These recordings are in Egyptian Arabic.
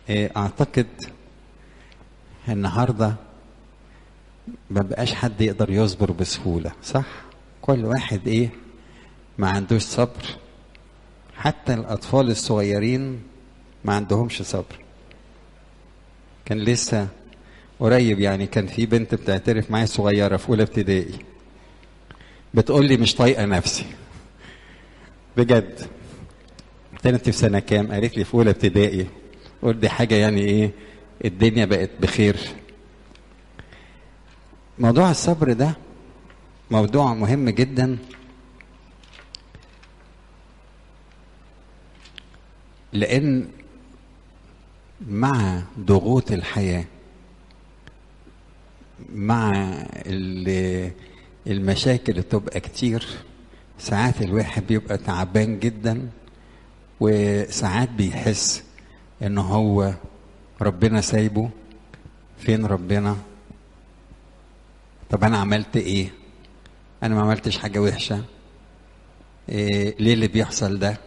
إيه، اعتقد النهارده ما بقاش حد يقدر يصبر بسهوله صح كل واحد ايه ما عندوش صبر حتى الاطفال الصغيرين ما عندهمش صبر كان لسه قريب يعني كان في بنت بتعترف معايا صغيره في اولى ابتدائي بتقول لي مش طايقه نفسي بجد قلت لها انت في سنه كام قالت لي في اولى ابتدائي قلت دي حاجه يعني ايه الدنيا بقت بخير موضوع الصبر ده موضوع مهم جدا لان مع ضغوط الحياه مع ال- المشاكل اللي تبقى كتير ساعات الواحد بيبقى تعبان جدا وساعات بيحس ان هو ربنا سايبه فين ربنا طب انا عملت ايه انا ما عملتش حاجه وحشه إيه ليه اللي بيحصل ده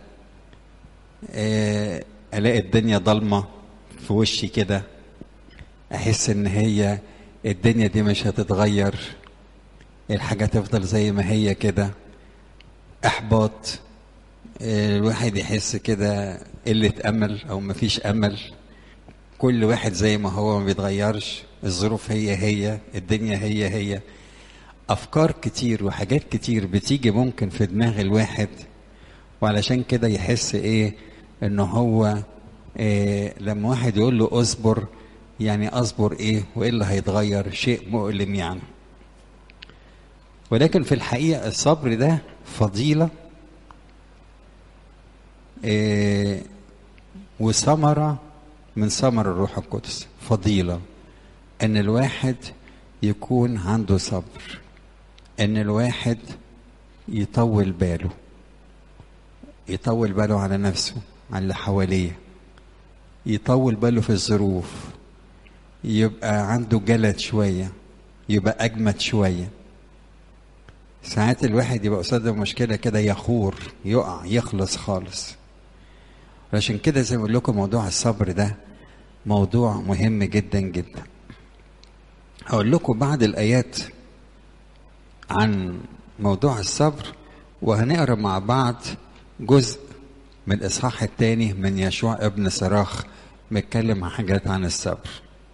إيه الاقي الدنيا ضلمه في وشي كده احس ان هي الدنيا دي مش هتتغير الحاجه تفضل زي ما هي كده احباط إيه الواحد يحس كده قله امل او مفيش امل كل واحد زي ما هو ما بيتغيرش الظروف هي هي الدنيا هي هي افكار كتير وحاجات كتير بتيجي ممكن في دماغ الواحد وعلشان كده يحس ايه ان هو إيه لما واحد يقول له اصبر يعني اصبر ايه وايه اللي هيتغير شيء مؤلم يعني ولكن في الحقيقه الصبر ده فضيله إيه وثمره من ثمر الروح القدس فضيله ان الواحد يكون عنده صبر ان الواحد يطول باله يطول باله على نفسه على اللي حواليه يطول باله في الظروف يبقى عنده جلد شويه يبقى اجمد شويه ساعات الواحد يبقى قصاد مشكله كده يخور يقع يخلص خالص عشان كده زي ما بقول لكم موضوع الصبر ده موضوع مهم جدا جدا هقول لكم بعض الايات عن موضوع الصبر وهنقرا مع بعض جزء من الاصحاح الثاني من يشوع ابن صراخ بيتكلم عن حاجات عن الصبر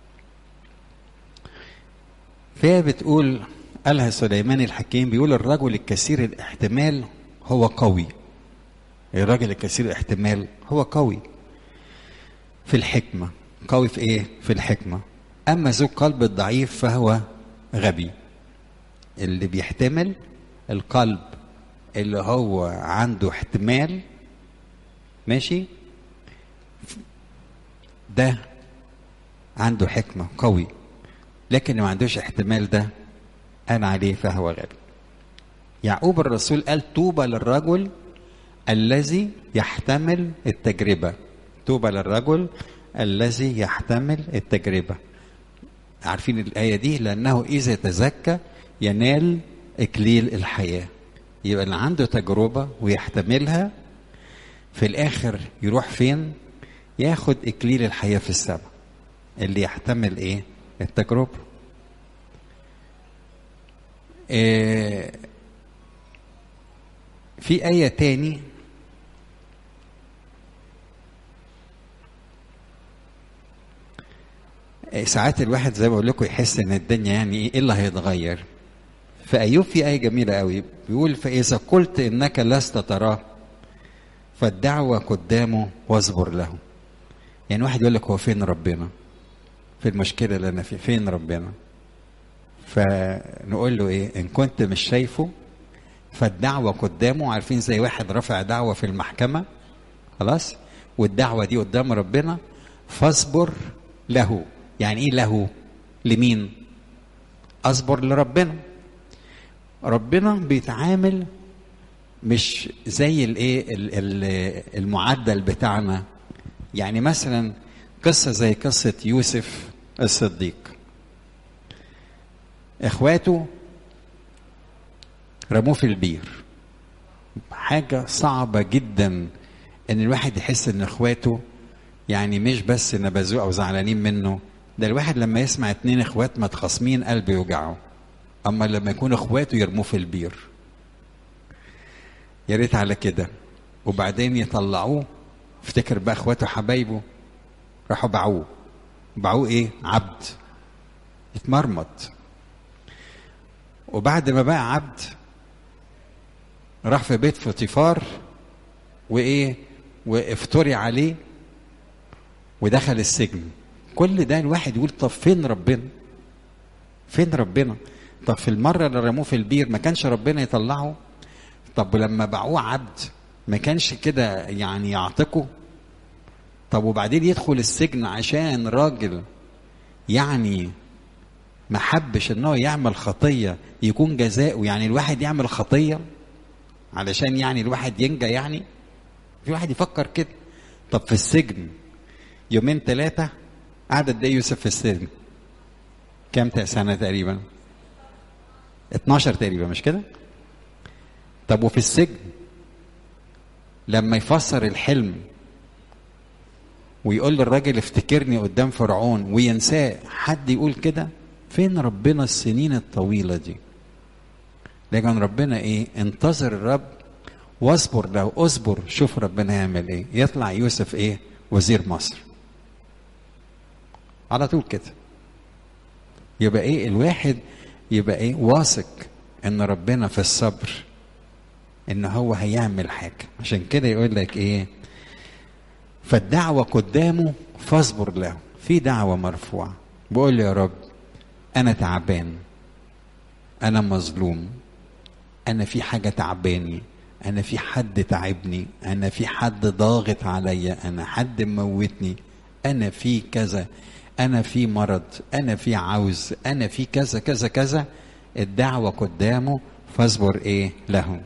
فهي بتقول قالها سليمان الحكيم بيقول الرجل الكثير الاحتمال هو قوي الراجل الكثير الاحتمال هو قوي في الحكمة قوي في ايه في الحكمة اما ذو القلب الضعيف فهو غبي اللي بيحتمل القلب اللي هو عنده احتمال ماشي ده عنده حكمة قوي لكن اللي ما عندوش احتمال ده أنا عليه فهو غبي يعقوب الرسول قال طوبى للرجل الذي يحتمل التجربة طوبى للرجل الذي يحتمل التجربة عارفين الآية دي لأنه إذا تزكى ينال إكليل الحياة يبقى اللي عنده تجربة ويحتملها في الآخر يروح فين ياخد إكليل الحياة في السماء اللي يحتمل إيه التجربة إيه في آية تاني ساعات الواحد زي ما بقول لكم يحس ان الدنيا يعني ايه اللي هيتغير فايوب في ايه جميله قوي بيقول فاذا قلت انك لست تراه فالدعوه قدامه واصبر له يعني واحد يقول لك هو فين ربنا في المشكله اللي انا فيه فين ربنا فنقول له ايه ان كنت مش شايفه فالدعوه قدامه عارفين زي واحد رفع دعوه في المحكمه خلاص والدعوه دي قدام ربنا فاصبر له يعني ايه له لمين اصبر لربنا ربنا بيتعامل مش زي الايه المعدل بتاعنا يعني مثلا قصه زي قصه يوسف الصديق اخواته رموه في البير حاجه صعبه جدا ان الواحد يحس ان اخواته يعني مش بس نبذوه او زعلانين منه ده الواحد لما يسمع اتنين اخوات متخاصمين قلبه يوجعه اما لما يكون اخواته يرموه في البير يا ريت على كده وبعدين يطلعوه افتكر بقى اخواته حبايبه راحوا باعوه باعوه ايه عبد يتمرمط وبعد ما بقى عبد راح في بيت فطيفار وايه وافتري عليه ودخل السجن كل ده الواحد يقول طب فين ربنا فين ربنا طب في المرة اللي رموه في البير ما كانش ربنا يطلعه طب ولما باعوه عبد ما كانش كده يعني يعتقه طب وبعدين يدخل السجن عشان راجل يعني ما حبش ان هو يعمل خطيه يكون جزاؤه يعني الواحد يعمل خطيه علشان يعني الواحد ينجى يعني في واحد يفكر كده طب في السجن يومين ثلاثه قعد قد ايه يوسف في السجن كام سنه تقريبا 12 تقريبا مش كده طب وفي السجن لما يفسر الحلم ويقول للراجل افتكرني قدام فرعون وينساه حد يقول كده فين ربنا السنين الطويلة دي لكن ربنا ايه انتظر الرب واصبر له اصبر شوف ربنا يعمل ايه يطلع يوسف ايه وزير مصر على طول كده يبقى ايه الواحد يبقى ايه واثق ان ربنا في الصبر ان هو هيعمل حاجه عشان كده يقول لك ايه فالدعوه قدامه فاصبر له في دعوه مرفوعه بقول يا رب انا تعبان انا مظلوم انا في حاجه تعباني انا في حد تعبني انا في حد ضاغط عليا انا حد موتني انا في كذا انا في مرض انا في عوز انا في كذا كذا كذا الدعوه قدامه فاصبر ايه له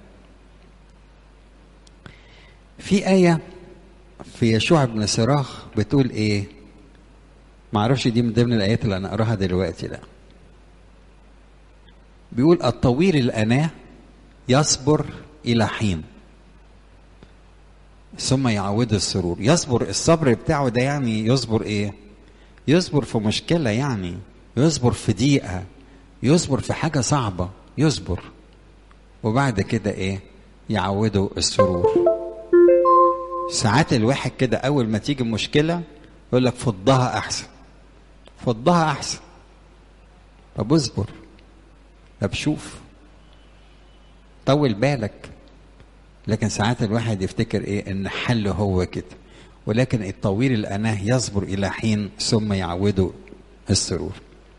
في آية في يشوع بن صراخ بتقول إيه؟ معرفش دي من ضمن الآيات اللي أنا أقراها دلوقتي لا. بيقول الطويل الأناة يصبر إلى حين ثم يعود السرور يصبر الصبر بتاعه ده يعني يصبر إيه؟ يصبر في مشكلة يعني يصبر في ضيقة يصبر في حاجة صعبة يصبر وبعد كده إيه؟ يعوده السرور ساعات الواحد كده اول ما تيجي مشكله يقول لك فضها احسن فضها احسن طب اصبر طب شوف طول بالك لكن ساعات الواحد يفتكر ايه ان حله هو كده ولكن الطويل الاناه يصبر الى حين ثم يعوده السرور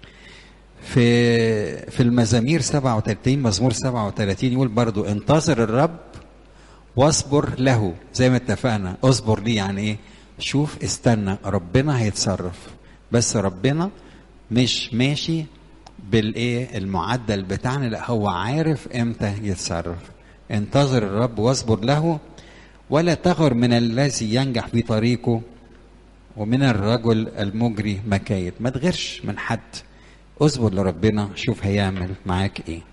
في في المزامير 37 مزمور 37 يقول برضو انتظر الرب واصبر له زي ما اتفقنا اصبر ليه يعني ايه شوف استنى ربنا هيتصرف بس ربنا مش ماشي بالايه المعدل بتاعنا لا هو عارف امتى يتصرف انتظر الرب واصبر له ولا تغر من الذي ينجح في طريقه ومن الرجل المجري مكايد ما تغيرش من حد اصبر لربنا شوف هيعمل معاك ايه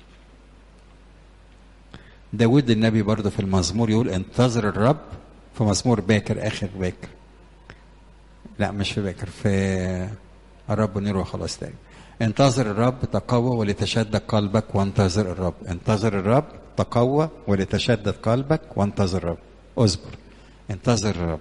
داود النبي برضه في المزمور يقول انتظر الرب في مزمور باكر اخر باكر لا مش في باكر في الرب نور وخلاص تاني انتظر الرب تقوى ولتشدد قلبك وانتظر الرب انتظر الرب تقوى ولتشدد قلبك وانتظر الرب اصبر انتظر الرب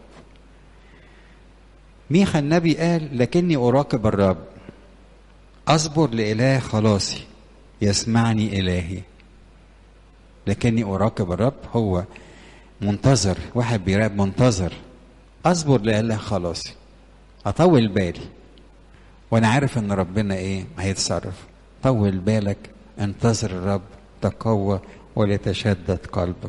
ميخا النبي قال لكني اراقب الرب اصبر لاله خلاصي يسمعني الهي لكني اراقب الرب هو منتظر واحد بيراقب منتظر اصبر لله خلاصي اطول بالي وانا عارف ان ربنا ايه هيتصرف طول بالك انتظر الرب تقوى ولتشدد قلبك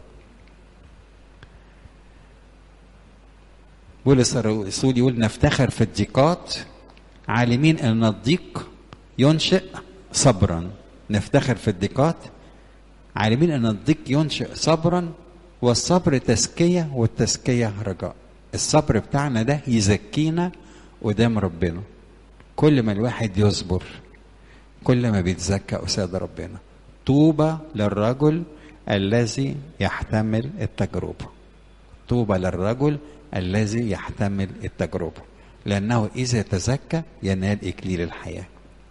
بولس الرسول يقول نفتخر في الضيقات عالمين ان الضيق ينشئ صبرا نفتخر في الضيقات عالمين ان الضيق ينشئ صبرا والصبر تزكيه والتزكيه رجاء الصبر بتاعنا ده يزكينا قدام ربنا كل ما الواحد يصبر كل ما بيتزكى قصاد ربنا طوبى للرجل الذي يحتمل التجربة طوبى للرجل الذي يحتمل التجربة لأنه إذا تزكى ينال إكليل الحياة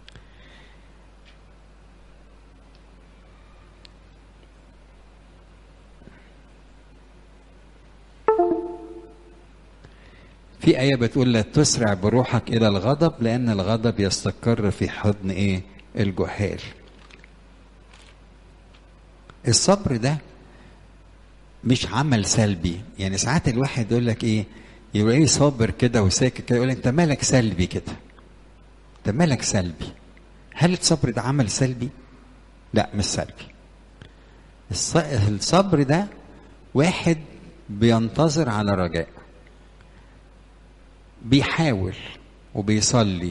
في آية بتقول لا تسرع بروحك إلى الغضب لأن الغضب يستقر في حضن إيه؟ الجهال. الصبر ده مش عمل سلبي، يعني ساعات الواحد يقول لك إيه؟ يبقى إيه صابر كده وساكت كده يقول أنت مالك سلبي كده. أنت مالك سلبي. هل الصبر ده عمل سلبي؟ لا مش سلبي. الصبر ده واحد بينتظر على رجاء. بيحاول وبيصلي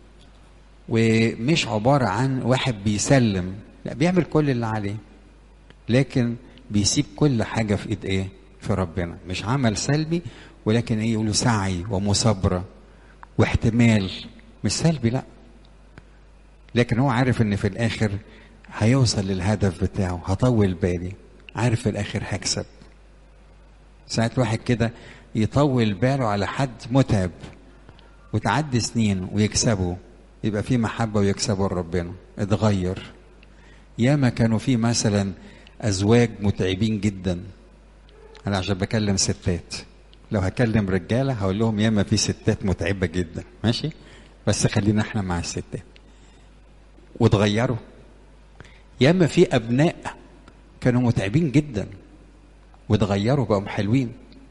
ومش عبارة عن واحد بيسلم لا بيعمل كل اللي عليه لكن بيسيب كل حاجة في ايد ايه في ربنا مش عمل سلبي ولكن ايه يقولوا سعي ومثابرة واحتمال مش سلبي لا لكن هو عارف ان في الاخر هيوصل للهدف بتاعه هطول بالي عارف في الاخر هكسب ساعات واحد كده يطول باله على حد متعب وتعدي سنين ويكسبه يبقى في محبة ويكسبه ربنا اتغير ياما كانوا في مثلا أزواج متعبين جدا أنا عشان بكلم ستات لو هكلم رجالة هقول لهم ياما في ستات متعبة جدا ماشي بس خلينا احنا مع الستات واتغيروا ياما في أبناء كانوا متعبين جدا واتغيروا بقوا حلوين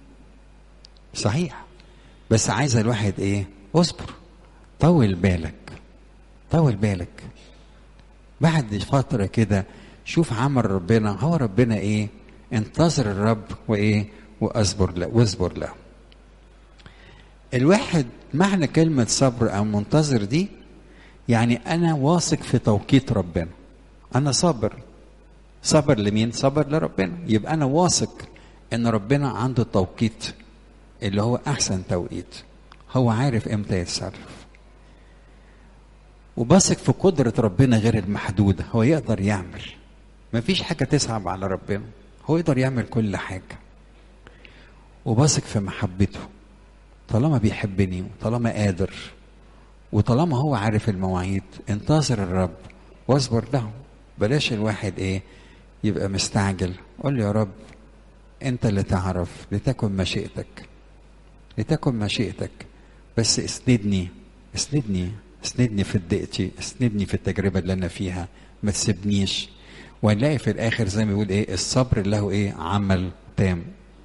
صحيح بس عايز الواحد ايه اصبر طول بالك طول بالك بعد فترة كده شوف عمل ربنا هو ربنا ايه انتظر الرب وايه واصبر له واصبر له الواحد معنى كلمة صبر او منتظر دي يعني انا واثق في توقيت ربنا انا صابر صبر لمين صبر لربنا يبقى انا واثق ان ربنا عنده توقيت اللي هو احسن توقيت هو عارف امتى يتصرف وبثق في قدرة ربنا غير المحدودة هو يقدر يعمل مفيش حاجة تصعب على ربنا هو يقدر يعمل كل حاجة وبثق في محبته طالما بيحبني وطالما قادر وطالما هو عارف المواعيد انتظر الرب واصبر له بلاش الواحد ايه يبقى مستعجل قول له يا رب انت اللي تعرف لتكن مشيئتك لتكن مشيئتك بس اسندني اسندني اسندني في ضيقتي اسندني في التجربه اللي انا فيها ما تسيبنيش وهنلاقي في الاخر زي ما بيقول ايه الصبر له ايه عمل تام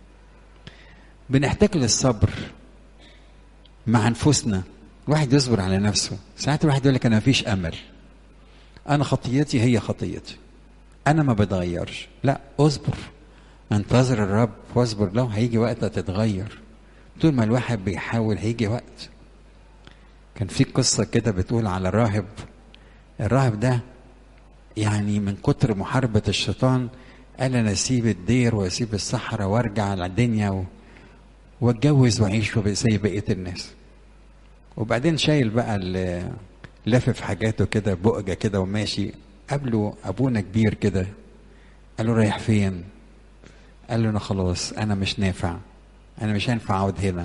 بنحتاج للصبر مع انفسنا الواحد يصبر على نفسه ساعات الواحد يقول لك انا مفيش امل انا خطيتي هي خطيتي انا ما بتغيرش لا اصبر انتظر الرب واصبر له هيجي وقت تتغير طول ما الواحد بيحاول هيجي وقت كان في قصة كده بتقول على راهب الراهب ده يعني من كتر محاربة الشيطان قال أنا أسيب الدير وأسيب الصحراء وأرجع على الدنيا و... وأتجوز وأعيش زي بقية الناس وبعدين شايل بقى لافف حاجاته كده بؤجة كده وماشي قابله أبونا كبير كده قال له رايح فين؟ قال له أنا خلاص أنا مش نافع أنا مش هينفع أقعد هنا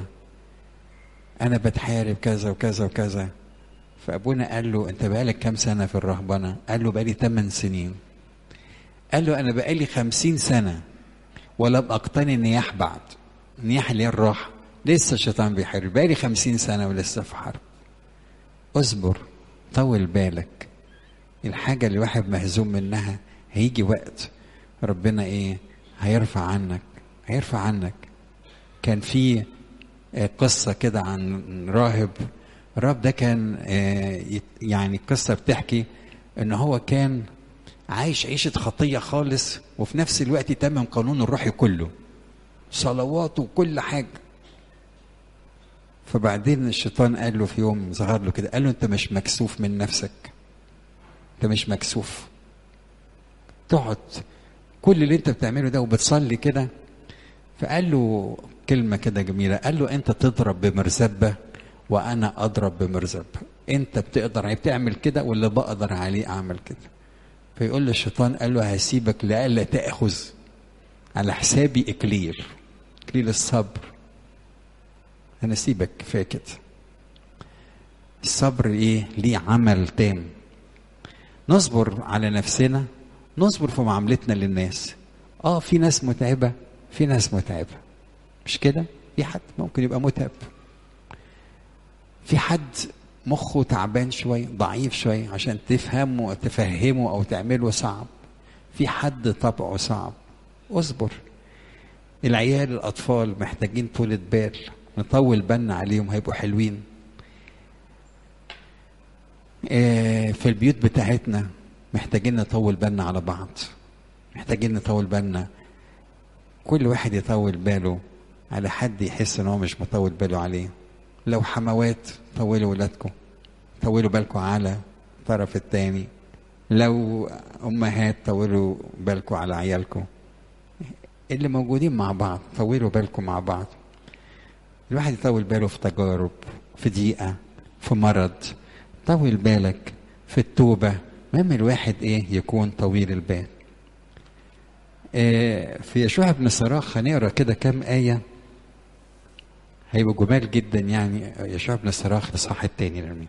أنا بتحارب كذا وكذا وكذا فأبونا قال له أنت بقالك كام سنة في الرهبنة؟ قال له بقالي 8 سنين قال له أنا بقالي 50 سنة ولم أقتني النياح بعد النياح اللي هي الراحة لسه الشيطان بيحارب بقالي 50 سنة ولسه في حرب اصبر طول بالك الحاجة اللي الواحد مهزوم منها هيجي وقت ربنا ايه هيرفع عنك هيرفع عنك كان في قصة كده عن راهب الراهب ده كان يعني القصة بتحكي ان هو كان عايش عيشة خطية خالص وفي نفس الوقت تمم قانون الروحي كله صلواته وكل حاجة فبعدين الشيطان قال له في يوم ظهر له كده قال له انت مش مكسوف من نفسك انت مش مكسوف تقعد كل اللي انت بتعمله ده وبتصلي كده فقال له كلمة كده جميلة قال له انت تضرب بمرزبة وانا اضرب بمرزبة انت بتقدر يعني بتعمل كده واللي بقدر عليه اعمل كده فيقول له الشيطان قال له هسيبك لألا تأخذ على حسابي إكليل إكليل الصبر انا سيبك كفايه كده الصبر ايه ليه عمل تام نصبر على نفسنا نصبر في معاملتنا للناس اه في ناس متعبه في ناس متعبه مش كده في حد ممكن يبقى متعب في حد مخه تعبان شويه ضعيف شويه عشان تفهمه تفهمه او تعمله صعب في حد طبعه صعب اصبر العيال الاطفال محتاجين طولة بال نطول بالنا عليهم هيبقوا حلوين آه، في البيوت بتاعتنا محتاجين نطول بالنا على بعض محتاجين نطول بالنا كل واحد يطول باله على حد يحس ان هو مش مطول باله عليه لو حموات طولوا ولادكم طولوا بالكم على الطرف التاني لو امهات طولوا بالكم على عيالكم اللي موجودين مع بعض طولوا بالكم مع بعض الواحد يطول باله في تجارب في ضيقه في مرض طول بالك في التوبه المهم الواحد ايه يكون طويل البال آه، في يشوع بن صراخ هنقرا كده كام ايه هيبقوا جمال جدا يعني يشوع بن صراخ الاصحاح التاني لمين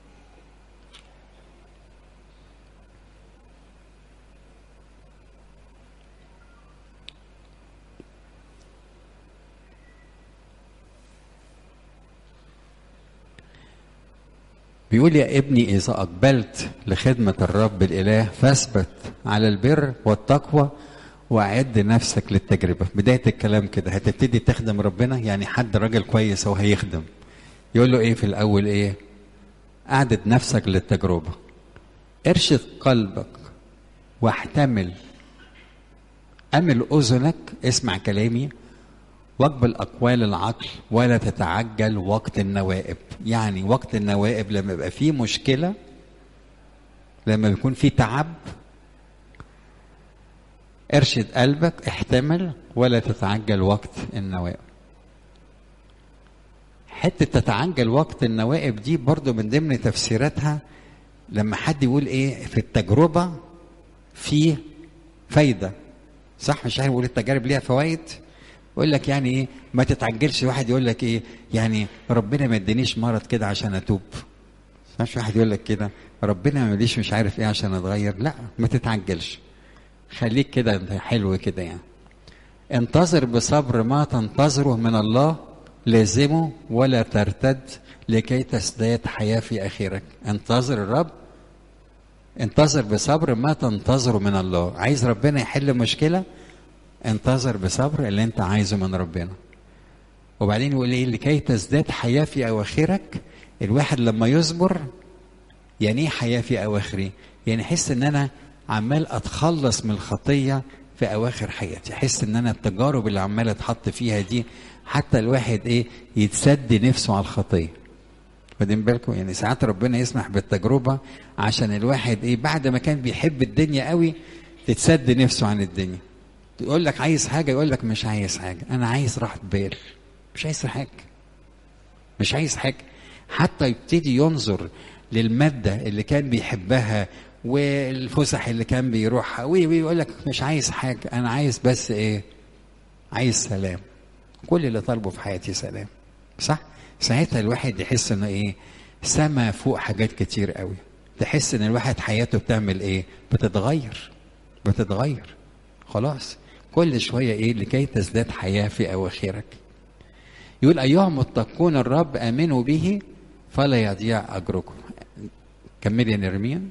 بيقول يا ابني إذا أقبلت لخدمة الرب الإله فاثبت على البر والتقوى وأعد نفسك للتجربة بداية الكلام كده هتبتدي تخدم ربنا يعني حد راجل كويس هو هيخدم يقول له إيه في الأول إيه أعدد نفسك للتجربة ارشد قلبك واحتمل أمل أذنك اسمع كلامي واقبل أقوال العقل ولا تتعجل وقت النوائب يعني وقت النوائب لما يبقى فيه مشكلة لما بيكون فيه تعب ارشد قلبك احتمل ولا تتعجل وقت النوائب حتة تتعجل وقت النوائب دي برضو من ضمن تفسيراتها لما حد يقول ايه في التجربة في فايدة صح مش عارف يقول التجارب ليها فوائد يقول لك يعني ايه ما تتعجلش واحد يقول لك ايه يعني ربنا ما ادانيش مرض كده عشان اتوب مش واحد يقول لك كده ربنا ما ليش مش عارف ايه عشان اتغير لا ما تتعجلش خليك كده انت حلو كده يعني انتظر بصبر ما تنتظره من الله لازمه ولا ترتد لكي تزداد حياة في أخيرك انتظر الرب انتظر بصبر ما تنتظره من الله عايز ربنا يحل مشكلة انتظر بصبر اللي انت عايزه من ربنا وبعدين يقول ايه لكي تزداد حياة في أواخرك الواحد لما يصبر يعني ايه حياة في أواخري يعني يحس ان انا عمال اتخلص من الخطية في أواخر حياتي أحس ان انا التجارب اللي عمال اتحط فيها دي حتى الواحد ايه يتسد نفسه على الخطيه واخدين بالكم يعني ساعات ربنا يسمح بالتجربه عشان الواحد ايه بعد ما كان بيحب الدنيا قوي تتسد نفسه عن الدنيا يقول لك عايز حاجه يقول لك مش عايز حاجه انا عايز راحه بال مش عايز حاجه مش عايز حاجه حتى يبتدي ينظر للماده اللي كان بيحبها والفسح اللي كان بيروحها ويقول لك مش عايز حاجه انا عايز بس ايه عايز سلام كل اللي طالبه في حياتي سلام صح ساعتها الواحد يحس انه ايه سما فوق حاجات كتير قوي تحس ان الواحد حياته بتعمل ايه بتتغير بتتغير خلاص كل شويه ايه لكي تزداد حياه في اواخرك يقول ايها متقون الرب امنوا به فلا يضيع اجركم كملي يا نرمين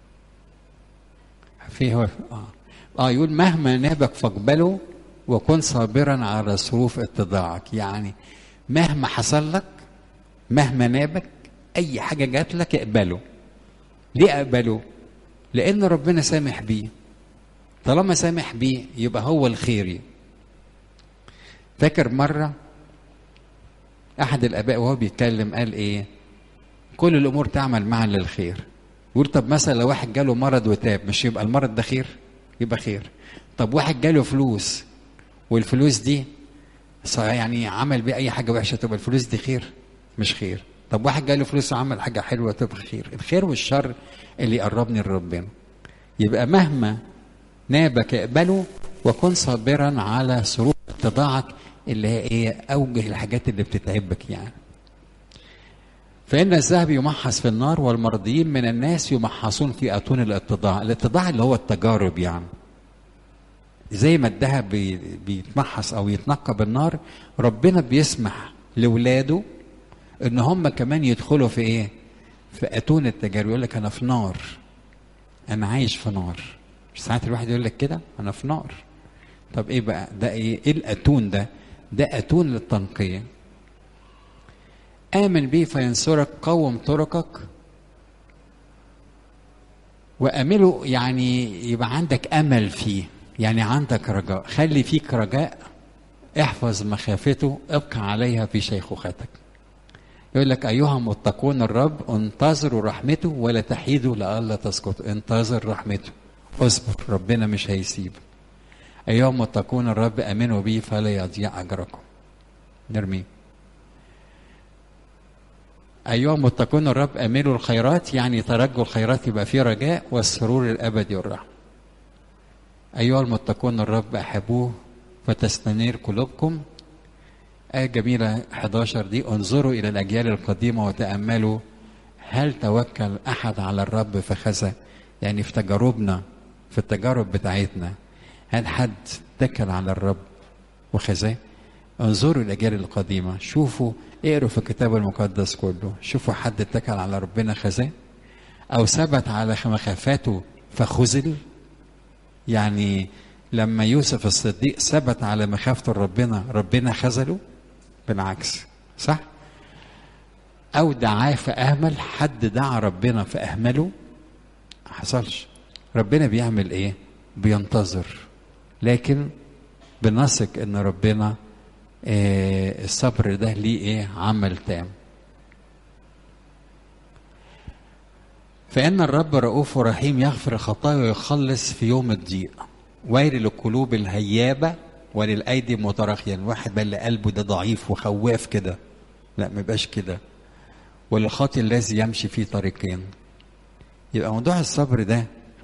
في هو اه اه يقول مهما نابك فاقبله وكن صابرا على ظروف اتضاعك يعني مهما حصل لك مهما نابك اي حاجه جات لك اقبله ليه اقبله لان ربنا سامح بيه طالما سامح بيه يبقى هو الخيري فاكر مره احد الاباء وهو بيتكلم قال ايه كل الامور تعمل معا للخير يقول طب مثلا لو واحد جاله مرض وتاب مش يبقى المرض ده خير يبقى خير طب واحد جاله فلوس والفلوس دي يعني عمل بيه اي حاجه وحشه تبقى الفلوس دي خير مش خير طب واحد جاله فلوس وعمل حاجه حلوه تبقى خير الخير والشر اللي يقربني لربنا يبقى مهما نابك اقبله وكن صابرا على ظروف اتضاعك اللي هي ايه اوجه الحاجات اللي بتتعبك يعني فإن الذهب يمحص في النار والمرضيين من الناس يمحصون في أتون الاتضاع الاتضاع اللي هو التجارب يعني زي ما الذهب بي- بيتمحص أو يتنقى بالنار ربنا بيسمح لولاده إن هم كمان يدخلوا في إيه في أتون التجارب يقول لك أنا في نار أنا عايش في نار مش ساعات الواحد يقول لك كده أنا في نار طب إيه بقى ده إيه إيه الأتون ده ده أتون للتنقية آمن به فينصرك قوم طرقك وأمله يعني يبقى عندك أمل فيه يعني عندك رجاء خلي فيك رجاء احفظ مخافته ابقى عليها في شيخوختك يقول لك أيها متقون الرب انتظروا رحمته ولا تحيدوا لئلا تسقطوا انتظر رحمته اصبر ربنا مش هيسيب أيها متقون الرب آمنوا به فلا يضيع أجركم نرميه أيها متقون الرب أملوا الخيرات يعني ترجوا الخيرات يبقى فيه رجاء والسرور الأبدي والرحمة أيها المتقون الرب أحبوه فتستنير قلوبكم آية جميلة 11 دي انظروا إلى الأجيال القديمة وتأملوا هل توكل أحد على الرب فخزى يعني في تجاربنا في التجارب بتاعتنا هل حد اتكل على الرب وخزاه انظروا الأجيال القديمة شوفوا اقروا في الكتاب المقدس كله شوفوا حد اتكل على ربنا خزاه أو ثبت على مخافاته فخذل يعني لما يوسف الصديق ثبت على مخافته ربنا ربنا خذله بالعكس صح أو دعاه فأهمل حد دعا ربنا فأهمله حصلش ربنا بيعمل ايه بينتظر لكن بنثق ان ربنا آه الصبر ده ليه ايه عمل تام فإن الرب رؤوف رحيم يغفر الخطايا ويخلص في يوم الضيق ويل للقلوب الهيابة وللأيدي المتراخية الواحد بقى اللي قلبه ده ضعيف وخواف كده لا ما يبقاش كده وللخاطئ الذي يمشي في طريقين يبقى موضوع الصبر ده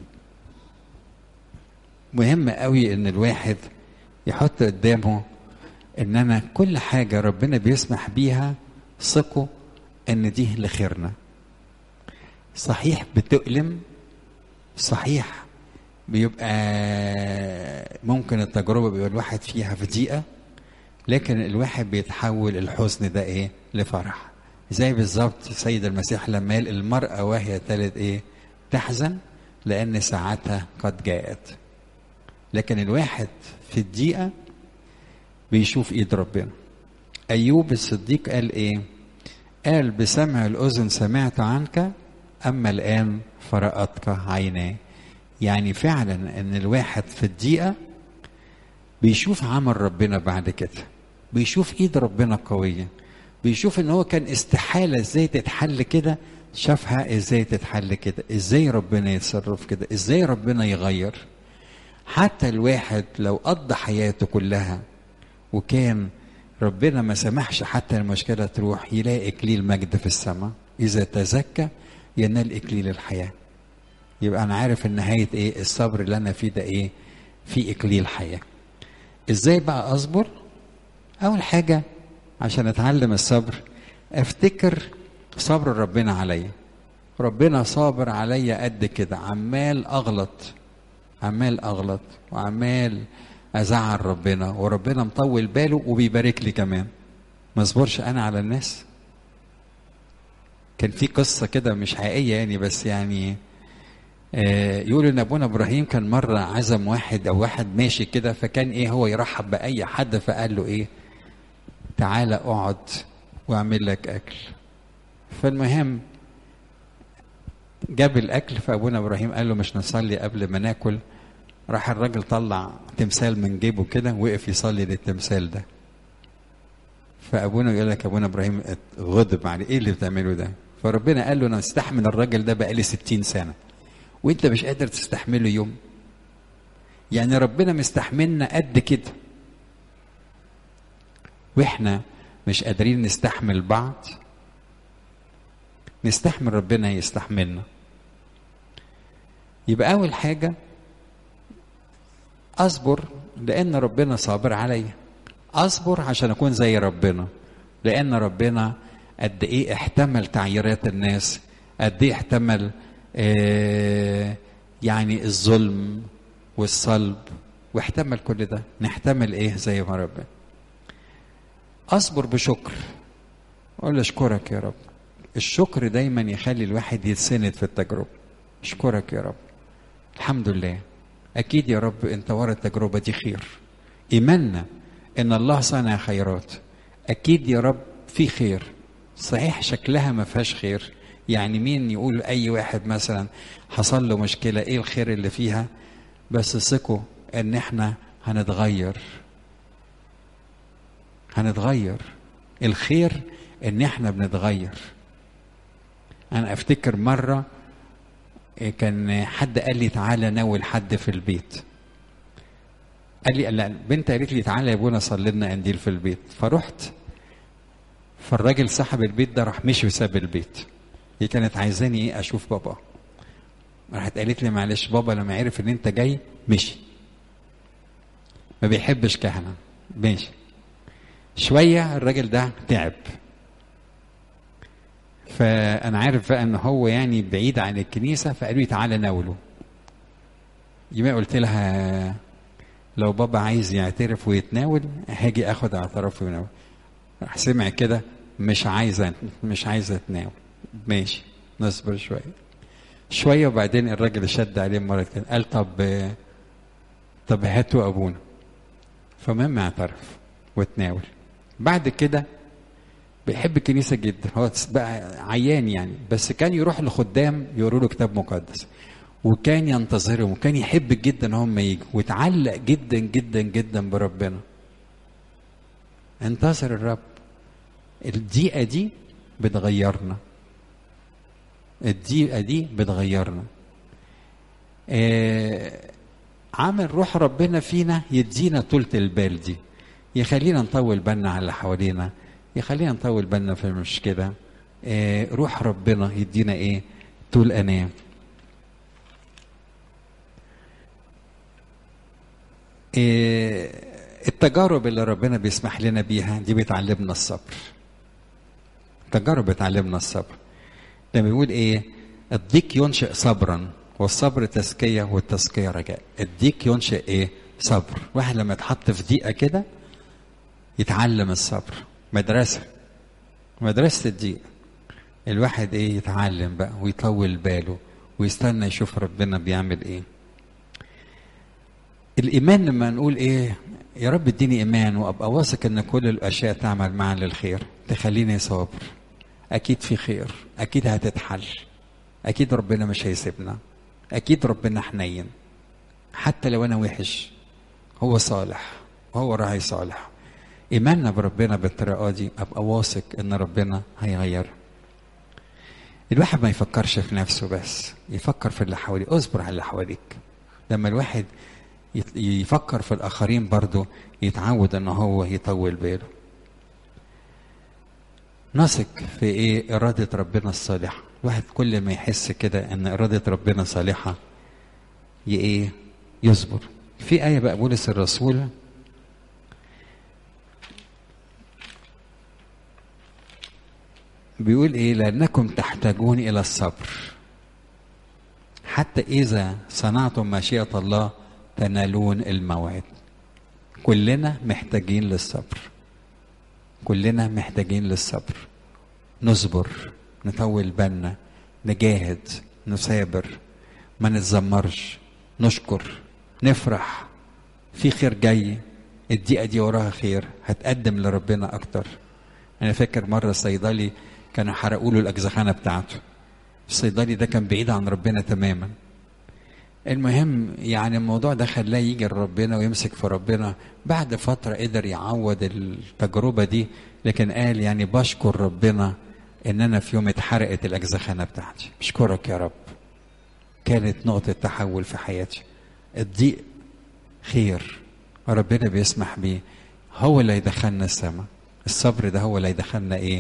مهم قوي ان الواحد يحط قدامه ان انا كل حاجة ربنا بيسمح بيها ثقوا ان دي لخيرنا صحيح بتؤلم صحيح بيبقى ممكن التجربة بيبقى الواحد فيها في ضيقة لكن الواحد بيتحول الحزن ده ايه لفرح زي بالظبط سيد المسيح لما قال المرأة وهي تلد ايه تحزن لأن ساعتها قد جاءت لكن الواحد في الضيقة بيشوف ايد ربنا أيوب الصديق قال ايه قال بسمع الأذن سمعت عنك أما الآن فرأتك عيناي يعني فعلا ان الواحد في الضيقة بيشوف عمل ربنا بعد كده بيشوف ايد ربنا قوية بيشوف ان هو كان استحالة ازاي تتحل كده شافها ازاي تتحل كده ازاي ربنا يتصرف كده ازاي ربنا يغير حتى الواحد لو قضى حياته كلها وكان ربنا ما سمحش حتى المشكلة تروح يلاقي إكليل مجد في السماء إذا تزكى ينال إكليل الحياة يبقى أنا عارف إن نهاية إيه الصبر اللي أنا فيه ده إيه في إكليل حياة إزاي بقى أصبر أول حاجة عشان أتعلم الصبر أفتكر صبر ربنا عليا ربنا صابر عليا قد كده عمال أغلط عمال أغلط وعمال أزعل ربنا وربنا مطول باله وبيبارك لي كمان ما اصبرش أنا على الناس كان في قصة كده مش حقيقية يعني بس يعني آه يقولوا ان ابونا ابراهيم كان مره عزم واحد او واحد ماشي كده فكان ايه هو يرحب باي حد فقال له ايه تعالى اقعد واعمل لك اكل فالمهم جاب الاكل فابونا ابراهيم قال له مش نصلي قبل ما ناكل راح الراجل طلع تمثال من جيبه كده وقف يصلي للتمثال ده فابونا يقول لك ابونا ابراهيم غضب عليه ايه اللي بتعمله ده فربنا قال له انا استحمل الراجل ده بقالي ستين سنه وانت مش قادر تستحمله يوم يعني ربنا مستحملنا قد كده واحنا مش قادرين نستحمل بعض نستحمل ربنا يستحملنا يبقى اول حاجه اصبر لان ربنا صابر عليا اصبر عشان اكون زي ربنا لان ربنا قد ايه احتمل تعييرات الناس قد ايه احتمل آه يعني الظلم والصلب واحتمل كل ده نحتمل ايه زي ما ربنا اصبر بشكر اقول اشكرك يا رب الشكر دايما يخلي الواحد يتسند في التجربه اشكرك يا رب الحمد لله اكيد يا رب انت ورا التجربه دي خير ايماننا ان الله صنع خيرات اكيد يا رب في خير صحيح شكلها ما فيهاش خير يعني مين يقول اي واحد مثلا حصل له مشكله ايه الخير اللي فيها بس ثقوا ان احنا هنتغير هنتغير الخير ان احنا بنتغير انا افتكر مره كان حد قال لي تعالى ناول حد في البيت قال لي لا البنت قالت لي تعالى يا ابونا صلي لنا قنديل في البيت فرحت فالراجل صاحب البيت ده راح مشي وساب البيت هي كانت عايزاني ايه اشوف بابا راحت قالت لي معلش بابا لما عرف ان انت جاي مشي ما بيحبش كهنه ماشي شويه الراجل ده تعب فانا عارف بقى ان هو يعني بعيد عن الكنيسه فقالوا لي تعالى ناوله يبقى قلت لها لو بابا عايز يعترف ويتناول هاجي اخد اعتراف ويناول راح سمع كده مش عايزه مش عايزه اتناول ماشي نصبر شويه شويه وبعدين الراجل شد عليه مره كده قال طب طب هاتوا ابونا فمهم اعترف وتناول بعد كده بيحب الكنيسه جدا هو بقى عيان يعني بس كان يروح لخدام يقولوا له كتاب مقدس وكان ينتظرهم وكان يحب جدا هم يجوا وتعلق جدا جدا جدا بربنا انتظر الرب الدقيقه دي بتغيرنا الدقيقه دي بتغيرنا آه عامل روح ربنا فينا يدينا طولة البال دي يخلينا نطول بالنا على اللي حوالينا يخلينا نطول بالنا في المشكلة آه روح ربنا يدينا ايه طول انام آه التجارب اللي ربنا بيسمح لنا بيها دي بتعلمنا الصبر التجارب بتعلمنا الصبر لما بيقول ايه الضيق ينشئ صبرا والصبر تزكيه والتزكيه رجاء الضيق ينشئ ايه صبر واحد لما يتحط في ضيقه كده يتعلم الصبر مدرسه مدرسه الضيق الواحد ايه يتعلم بقى ويطول باله ويستنى يشوف ربنا بيعمل ايه الايمان لما نقول ايه يا رب اديني ايمان وابقى واثق ان كل الاشياء تعمل معا للخير تخليني صابر اكيد في خير اكيد هتتحل اكيد ربنا مش هيسيبنا اكيد ربنا حنين حتى لو انا وحش هو صالح وهو راعي صالح ايماننا بربنا بالطريقه دي ابقى واثق ان ربنا هيغير الواحد ما يفكرش في نفسه بس يفكر في اللي حواليه اصبر على اللي حواليك لما الواحد يفكر في الاخرين برضه يتعود ان هو يطول باله نثق في ايه اراده ربنا الصالحه الواحد كل ما يحس كده ان اراده ربنا صالحه ايه يصبر في ايه بقى بولس الرسول بيقول ايه لانكم تحتاجون الى الصبر حتى اذا صنعتم مشيئه الله تنالون الموعد كلنا محتاجين للصبر كلنا محتاجين للصبر نصبر نطول بالنا نجاهد نثابر ما نتذمرش نشكر نفرح في خير جاي الدقيقة دي وراها خير هتقدم لربنا أكتر أنا فاكر مرة صيدلي كانوا حرقوا له الأجزخانة بتاعته الصيدلي ده كان بعيد عن ربنا تماما المهم يعني الموضوع ده خلاه يجي لربنا ويمسك في ربنا بعد فترة قدر يعوض التجربة دي لكن قال يعني بشكر ربنا ان انا في يوم اتحرقت الاجزخانة بتاعتي بشكرك يا رب كانت نقطة تحول في حياتي الضيق خير ربنا بيسمح بيه هو اللي هيدخلنا السماء الصبر ده هو اللي هيدخلنا ايه